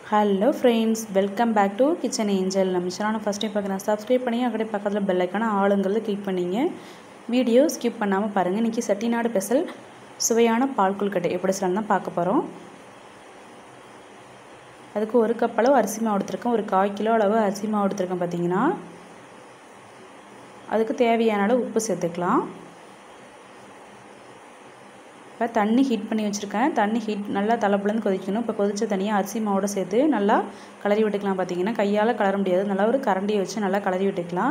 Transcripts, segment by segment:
hello friends welcome back to kitchen angel நம்ம சேனலை first time பார்க்குறேன் சப்ஸ்கிரைப் பண்ணி அக்கடே பக்கத்தில் பெல் ஐக்கான ஆளுங்கிறது கிளிக் பண்ணிங்க வீடியோ ஸ்கிப் பண்ணாமல் பாருங்கள் இன்றைக்கி செட்டிநாடு ஸ்பெஷல் சுவையான பால் கொழுக்கட்டை எப்படி சொல்லலாம் தான் பார்க்க போகிறோம் அதுக்கு ஒரு கப் அளவு அரிசி மாவு எடுத்திருக்கேன் ஒரு கால் கிலோ அளவு அரிசி மாவு எடுத்திருக்கேன் பார்த்தீங்கன்னா அதுக்கு தேவையான அளவு உப்பு சேர்த்துக்கலாம் இப்போ தண்ணி ஹீட் பண்ணி வச்சுருக்கேன் தண்ணி ஹீட் நல்லா தலைப்புலேருந்து கொதிக்கணும் இப்போ கொதித்த தண்ணியை அரிசி மாவோட சேர்த்து நல்லா கலரி விட்டுக்கலாம் பார்த்தீங்கன்னா கையால் கலர முடியாது நல்லா ஒரு கரண்டியை வச்சு நல்லா கலரி விட்டுக்கலாம்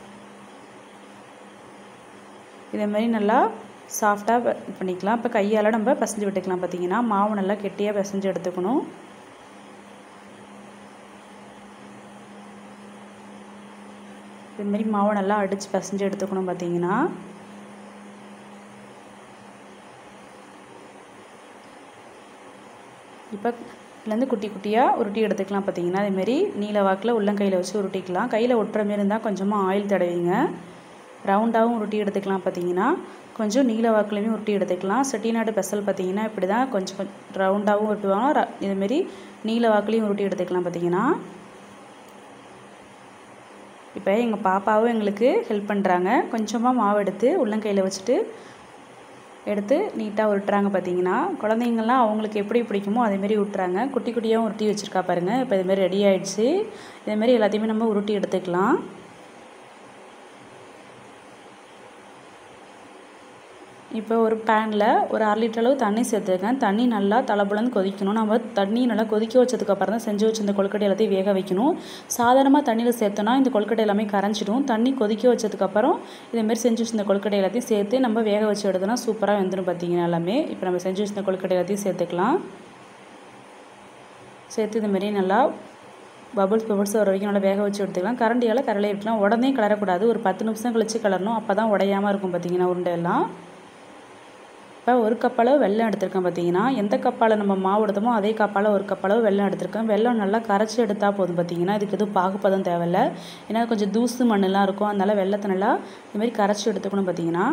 இதேமாரி நல்லா சாஃப்டாக பண்ணிக்கலாம் இப்போ கையால் நம்ம பிசைஞ்சு விட்டுக்கலாம் பார்த்தீங்கன்னா மாவு நல்லா கெட்டியாக பிசைஞ்சு எடுத்துக்கணும் இதுமாரி மாவை நல்லா அடித்து பிசைஞ்சு எடுத்துக்கணும் பார்த்தீங்கன்னா இப்போ இதுலேருந்து குட்டி குட்டியாக உருட்டி எடுத்துக்கலாம் பார்த்தீங்கன்னா அதேமாரி நீல வாக்கில் உள்ளங்கையில் வச்சு உருட்டிக்கலாம் கையில் ஒட்டுற மாரி இருந்தால் கொஞ்சமாக ஆயில் தடவிங்க ரவுண்டாகவும் உருட்டி எடுத்துக்கலாம் பார்த்தீங்கன்னா கொஞ்சம் நீல வாக்குலையுமே உருட்டி எடுத்துக்கலாம் செட்டிநாடு ஸ்பெஷல் பார்த்தீங்கன்னா இப்படி தான் கொஞ்சம் கொஞ்சம் ரவுண்டாகவும் உருட்டுவாங்க இதுமாரி நீல வாக்குலையும் உருட்டி எடுத்துக்கலாம் பார்த்தீங்கன்னா இப்போ எங்கள் பாப்பாவும் எங்களுக்கு ஹெல்ப் பண்ணுறாங்க கொஞ்சமாக மாவு எடுத்து உள்ளங்கையில் வச்சுட்டு எடுத்து நீட்டாக உருட்டுறாங்க பார்த்தீங்கன்னா குழந்தைங்கள்லாம் அவங்களுக்கு எப்படி பிடிக்குமோ அதேமாரி விட்டுறாங்க குட்டி குட்டியாகவும் உருட்டி வச்சுருக்கா பாருங்கள் இப்போ இதுமாரி ரெடி ஆகிடுச்சு இதேமாரி எல்லாத்தையுமே நம்ம உருட்டி எடுத்துக்கலாம் இப்போ ஒரு பேனில் ஒரு அரை லிட்டர் அளவு தண்ணி சேர்த்துருக்கேன் தண்ணி நல்லா தலைப்புலந்து கொதிக்கணும் நம்ம தண்ணி நல்லா கொதிக்க வச்சதுக்கப்புறம் தான் செஞ்சு வச்சு இந்த கொழுக்கட்டை எல்லாத்தையும் வேக வைக்கணும் சாதாரணமாக தண்ணியில் சேர்த்தோன்னா இந்த கொழுக்கட்டை எல்லாமே கரைஞ்சிடும் தண்ணி கொதிக்க வச்சதுக்கப்புறம் இதேமாரி செஞ்சு வச்சு இந்த கொழுக்கட்டை எல்லாத்தையும் சேர்த்து நம்ம வேக வச்சு எடுத்தோன்னா சூப்பராக வெந்துடும் பார்த்தீங்கன்னா எல்லாமே இப்போ நம்ம செஞ்சு வச்சு இந்த கொழுக்கட்டை எல்லாத்தையும் சேர்த்துக்கலாம் சேர்த்து இதுமாரி நல்லா பபுள்ஸ் பபுள்ஸ் வர வரைக்கும் நல்லா வேக வச்சு எடுத்துக்கலாம் கரண்டியால் கரலை விட்டுலாம் உடனே கலரக்கூடாது ஒரு பத்து நிமிஷம் கழித்து கலரணும் அப்போ தான் உடையாமல் இருக்கும் பார்த்தீங்கன்னா உருண்டையெல்லாம் இப்போ ஒரு கப் அளவு வெல்லம் எடுத்திருக்கேன் பார்த்தீங்கன்னா எந்த கப்பால் நம்ம மாவு எடுத்தோமோ அதே கப்பால் ஒரு கப் அளவு வெல்லம் எடுத்திருக்கேன் வெல்லம் நல்லா கரைச்சி எடுத்தால் போதும் பார்த்தீங்கன்னா இதுக்கு எதுவும் பாகுப்பதம் தேவையில்ல ஏன்னா கொஞ்சம் தூசு மண்ணெலாம் இருக்கும் அதனால் வெள்ளத்தை நல்லா இதுமாரி கரைச்சி எடுத்துக்கணும் பார்த்தீங்கன்னா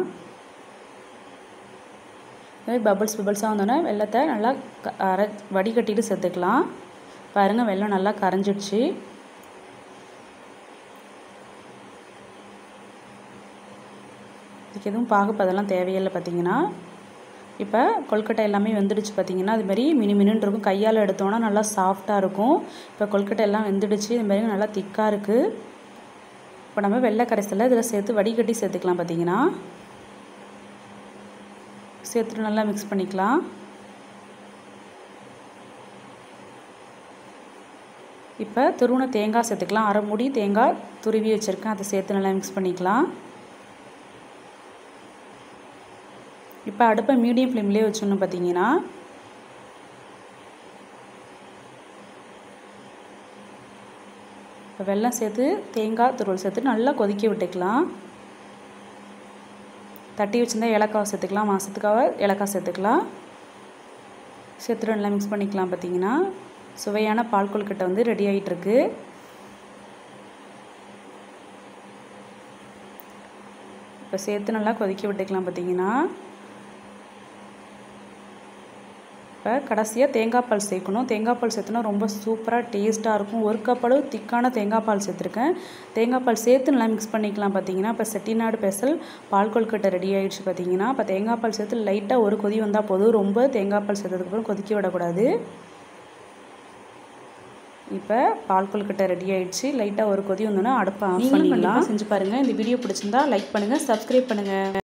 இதுமாதிரி பபுள்ஸ் பபுள்ஸாக வந்தோடனே வெள்ளத்தை நல்லா அரை வடிகட்டிட்டு சேர்த்துக்கலாம் பாருங்கள் வெல்லம் நல்லா கரைஞ்சிடுச்சு இதுக்கு எதுவும் பாகுப்பதெல்லாம் தேவையில்லை பார்த்தீங்கன்னா இப்போ கொல்கட்டை எல்லாமே வெந்துடுச்சு பார்த்தீங்கன்னா அதுமாரி மினி மினுன்னு இருக்கும் கையால் எடுத்தோன்னா நல்லா சாஃப்டாக இருக்கும் இப்போ கொல்கட்டை எல்லாம் வெந்துடுச்சு இதுமாரி நல்லா திக்காக இருக்குது இப்போ நம்ம வெள்ளை கரைசலில் இதில் சேர்த்து வடிகட்டி சேர்த்துக்கலாம் பார்த்தீங்கன்னா சேர்த்துட்டு நல்லா மிக்ஸ் பண்ணிக்கலாம் இப்போ துருவன தேங்காய் சேர்த்துக்கலாம் அரை மூடி தேங்காய் துருவி வச்சுருக்கேன் அதை சேர்த்து நல்லா மிக்ஸ் பண்ணிக்கலாம் இப்போ அடுப்பை மீடியம் ஃப்ளேம்லேயே வச்சிடணும் பார்த்தீங்கன்னா இப்போ வெல்லம் சேர்த்து தேங்காய் துருவல் சேர்த்து நல்லா கொதிக்க விட்டுக்கலாம் தட்டி வச்சுருந்தா ஏலக்காய் சேர்த்துக்கலாம் மாதத்துக்காக ஏலக்காய் சேர்த்துக்கலாம் சேர்த்துட்டு நல்லா மிக்ஸ் பண்ணிக்கலாம் பார்த்தீங்கன்னா சுவையான பால் கொழுக்கட்டை வந்து ரெடி ஆகிட்டுருக்கு இப்போ சேர்த்து நல்லா கொதிக்க விட்டுக்கலாம் பார்த்தீங்கன்னா இப்போ கடைசியாக தேங்காய் பால் சேர்க்கணும் தேங்காய் பால் சேர்த்துனா ரொம்ப சூப்பராக டேஸ்ட்டாக இருக்கும் ஒரு கப் அளவு திக்கான தேங்காய் பால் சேர்த்துருக்கேன் தேங்காய் பால் சேர்த்து நல்லா மிக்ஸ் பண்ணிக்கலாம் பார்த்தீங்கன்னா இப்போ செட்டிநாடு ஸ்பெஷல் பால் கொழுக்கட்டை ரெடி ஆகிடுச்சு பார்த்தீங்கன்னா இப்போ தேங்காய் பால் சேர்த்து லைட்டாக ஒரு கொதி வந்தால் போதும் ரொம்ப தேங்காய் பால் சேர்த்ததுக்கப்புறம் கொதிக்க விடக்கூடாது இப்போ பால் கொழுக்கட்டை ரெடி ஆகிடுச்சு லைட்டாக ஒரு கொதி வந்தோன்னா அடுப்பை ஆஃப் பண்ணிடலாம் செஞ்சு பாருங்கள் இந்த வீடியோ பிடிச்சிருந்தா லைக் பண்ணுங்கள் சப்ஸ்கிரைப் பண்ணுங்கள்